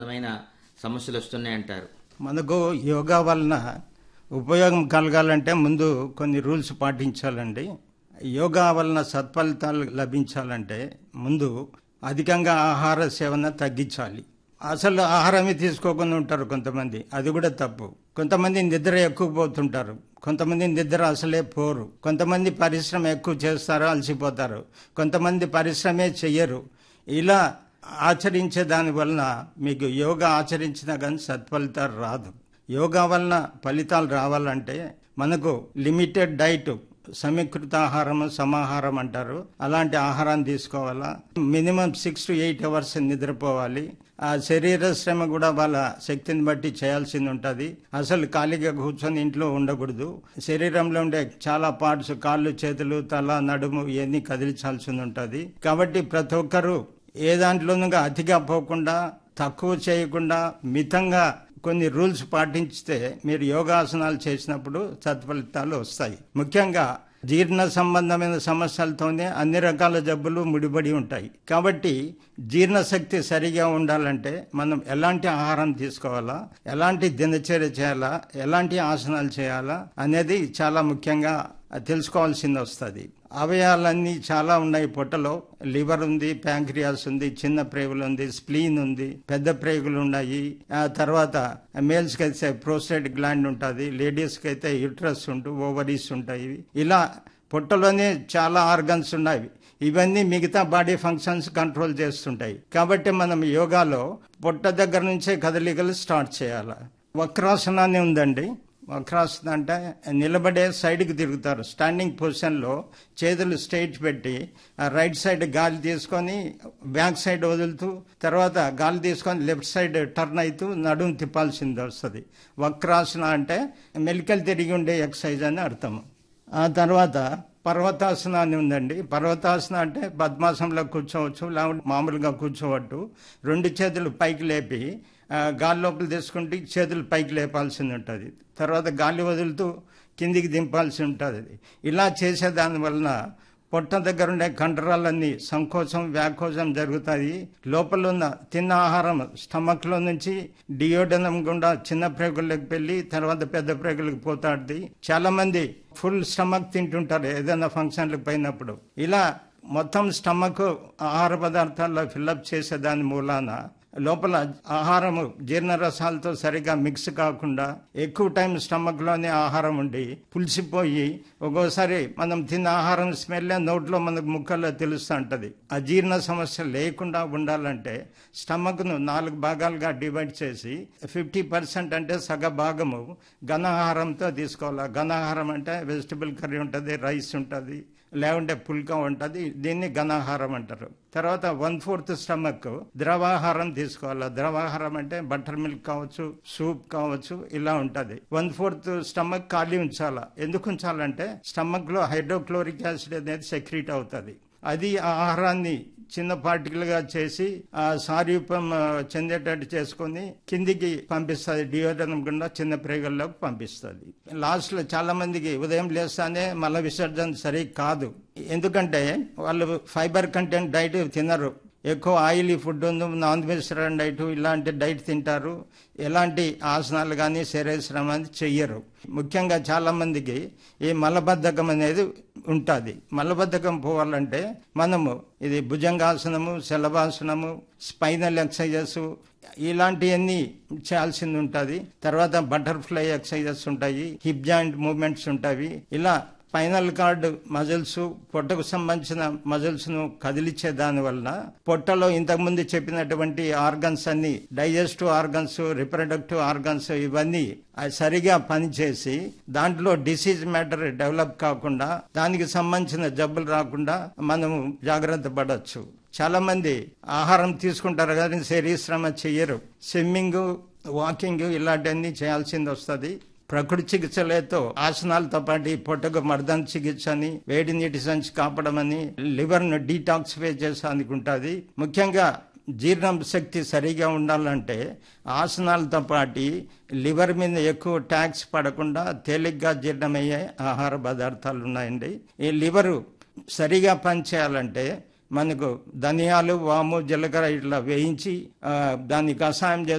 విధమైన సమస్యలు వస్తున్నాయంటారు మనకు యోగా వలన ఉపయోగం కలగాలంటే ముందు కొన్ని రూల్స్ పాటించాలండి యోగా వలన సత్ఫలితాలు లభించాలంటే ముందు అధికంగా ఆహార సేవన తగ్గించాలి అసలు ఆహారమే తీసుకోకుండా ఉంటారు కొంతమంది అది కూడా తప్పు కొంతమంది నిద్ర ఎక్కువ పోతుంటారు కొంతమంది నిద్ర అసలే పోరు కొంతమంది పరిశ్రమ ఎక్కువ చేస్తారు అలసిపోతారు కొంతమంది పరిశ్రమే చెయ్యరు ఇలా ఆచరించే దాని వలన మీకు యోగా ఆచరించినా కానీ సత్ఫలితాలు రాదు యోగా వలన ఫలితాలు రావాలంటే మనకు లిమిటెడ్ డైట్ సమీకృత ఆహారం సమాహారం అంటారు అలాంటి ఆహారాన్ని తీసుకోవాలా minimum six to eight hours నిద్రపోవాలి ఆ శరీర శ్రమ కూడా వాళ్ళ శక్తిని బట్టి చేయాల్సింది ఉంటుంది అసలు ఖాళీగా కూర్చొని ఇంట్లో ఉండకూడదు శరీరంలో ఉండే చాలా పార్ట్స్ కాళ్ళు చేతులు తల నడుము ఇవన్నీ కదిలించాల్సి ఉంటుంది కాబట్టి ప్రతి ఒక్కరూ ఏ దాంట్లోనూ అతిగా పోకుండా తక్కువ చేయకుండా మితంగా కొన్ని రూల్స్ పాటించితే మీరు యోగాసనాలు చేసినప్పుడు సత్ఫలితాలు వస్తాయి ముఖ్యంగా జీర్ణ సంబంధమైన సమస్యలతోనే అన్ని రకాల జబ్బులు ముడిపడి ఉంటాయి కాబట్టి జీర్ణశక్తి సరిగా ఉండాలంటే మనం ఎలాంటి ఆహారం తీసుకోవాలా ఎలాంటి దినచర్య చేయాలా ఎలాంటి ఆసనాలు చేయాలా అనేది చాలా ముఖ్యంగా తెలుసుకోవాల్సింది వస్తుంది అవయవాలన్నీ చాలా ఉన్నాయి పొట్టలో లివర్ ఉంది ప్యాంక్రియాస్ ఉంది చిన్న ప్రేగులు ఉంది స్ప్లీన్ ఉంది పెద్ద ప్రేగులు ఉన్నాయి ఆ తర్వాత మేల్స్ కి అయితే ప్రోస్టేట్ గ్లాండ్ ఉంటుంది లేడీస్ కి అయితే యూట్రస్ ఉంటూ ఓవరీస్ ఉంటాయి ఇలా పొట్టలోనే చాలా ఆర్గన్స్ ఉన్నాయి ఇవన్నీ మిగతా బాడీ ఫంక్షన్స్ కంట్రోల్ చేస్తుంటాయి కాబట్టి మనం యోగాలో పొట్ట దగ్గర నుంచే కదలికలు స్టార్ట్ చేయాలి వక్రాసనాన్ని ఉందండి వక్రాసన అంటే నిలబడే సైడ్కి తిరుగుతారు స్టాండింగ్ పొజిషన్లో చేతులు స్ట్రైట్ పెట్టి ఆ రైట్ సైడ్ గాలి తీసుకొని బ్యాక్ సైడ్ వదులుతూ తర్వాత గాలి తీసుకొని లెఫ్ట్ సైడ్ టర్న్ అవుతూ నడుము తిప్పాల్సింది వస్తుంది వక్రాసన అంటే మెలికలు తిరిగి ఉండే ఎక్సర్సైజ్ అని అర్థం ఆ తర్వాత పర్వతాసన అని ఉందండి పర్వతాసన అంటే పద్మాసనంలో కూర్చోవచ్చు లేకుంటే మామూలుగా కూర్చోవట్టు రెండు చేతులు పైకి లేపి గాలి లోపల తీసుకుంటే చేతులు పైకి లేపాల్సి ఉంటుంది తర్వాత గాలి వదులుతూ కిందికి దింపాల్సి ఉంటుంది ఇలా చేసే దాని వలన పొట్ట దగ్గర ఉండే కండరాలన్నీ సంకోచం వ్యాకోచం జరుగుతాయి లోపల ఉన్న తిన్న ఆహారం స్టమక్లో నుంచి డియోడనం గుండా చిన్న ప్రేగులకు వెళ్ళి తర్వాత పెద్ద ప్రేగులకు పోతాడుది చాలా మంది ఫుల్ స్టమక్ తింటుంటారు ఏదైనా ఫంక్షన్లకు పోయినప్పుడు ఇలా మొత్తం స్టమక్ ఆహార పదార్థాల్లో ఫిల్అప్ చేసే దాని మూలాన లోపల ఆహారము జీర్ణరసాలతో సరిగా మిక్స్ కాకుండా ఎక్కువ టైం స్టమక్ లోనే ఆహారం ఉండి పులిసిపోయి ఒక్కోసారి మనం తిన్న ఆహారం స్మెల్ నోట్లో మనకు ముక్కల్లో తెలుస్తూ ఉంటది ఆ జీర్ణ సమస్య లేకుండా ఉండాలంటే స్టమక్ ను నాలుగు భాగాలుగా డివైడ్ చేసి ఫిఫ్టీ పర్సెంట్ అంటే సగ భాగము ఘనాహారంతో తీసుకోవాలి ఘనాహారం అంటే వెజిటబుల్ కర్రీ ఉంటుంది రైస్ ఉంటుంది లేకుంటే పుల్కా ఉంటుంది దీన్ని ఘనాహారం అంటారు తర్వాత వన్ ఫోర్త్ స్టమక్ ద్రవాహారం తీసుకోవాలి ద్రవాహారం అంటే బటర్ మిల్క్ కావచ్చు సూప్ కావచ్చు ఇలా ఉంటది వన్ ఫోర్త్ స్టమక్ ఖాళీ ఉంచాలా ఎందుకు ఉంచాలంటే స్టమక్ లో హైడ్రోక్లోరిక్ యాసిడ్ అనేది సెక్రీట్ అవుతుంది అది ఆ ఆహారాన్ని చిన్న పార్టికల్ గా చేసి ఆ సారూపం చెందేటట్టు చేసుకుని కిందికి పంపిస్తుంది డియోడనం గుండా చిన్న ప్రేగుల్లోకి పంపిస్తుంది లాస్ట్ లో చాలా మందికి ఉదయం లేస్తానే మల విసర్జన సరి కాదు ఎందుకంటే వాళ్ళు ఫైబర్ కంటెంట్ డైట్ తినరు ఎక్కువ oily food non vegetarian diet ఇలాంటి డైట్ తింటారు ఎలాంటి ఆసనాలు కానీ శరీరశ్రమ చెయ్యరు ముఖ్యంగా చాలా మందికి ఈ మలబద్ధకం అనేది ఉంటుంది మలబద్ధకం పోవాలంటే మనము ఇది భుజంగాసనము శలభాసనము స్పైనల్ ఎక్సర్సైజెస్ ఇలాంటివన్నీ చేయాల్సింది ఉంటుంది తర్వాత బటర్ఫ్లై ఎక్సర్సైజెస్ ఉంటాయి హిప్ జాయింట్ మూవ్మెంట్స్ ఉంటాయి ఇలా స్పైనల్ కార్డ్ మజిల్స్ పొట్టకు సంబంధించిన మజిల్స్ ను కదిలిచ్చే దాని వలన పొట్టలో ఇంతకుముందు చెప్పినటువంటి ఆర్గన్స్ అన్ని డైజెస్టివ్ ఆర్గన్స్ రిప్రొడక్టివ్ ఆర్గన్స్ ఇవన్నీ సరిగా పనిచేసి దాంట్లో డిసీజ్ మ్యాటర్ డెవలప్ కాకుండా దానికి సంబంధించిన జబ్బులు రాకుండా మనము జాగ్రత్త పడవచ్చు చాలా మంది ఆహారం తీసుకుంటారు కానీ శరీరశ్రమ చెయ్యరు స్విమ్మింగ్ వాకింగ్ ఇలాంటివన్నీ చేయాల్సింది వస్తుంది ప్రకృతి చికిత్సలతో ఆసనాలతో పాటు పొట్టకు మర్దన చికిత్స అని వేడి నీటి సంచి కాపడం అని లివర్ ను డీటాక్సిఫై చేసేందుకు ఉంటుంది ముఖ్యంగా జీర్ణం శక్తి సరిగా ఉండాలంటే ఆసనాలతో పాటు లివర్ మీద ఎక్కువ ట్యాక్స్ పడకుండా తేలిగ్గా జీర్ణమయ్యే ఆహార పదార్థాలు ఉన్నాయండి ఈ లివరు సరిగా పనిచేయాలంటే మనకు ధనియాలు వాము జీలకర్ర ఇట్లా వేయించి ఆ, దాన్ని కషాయం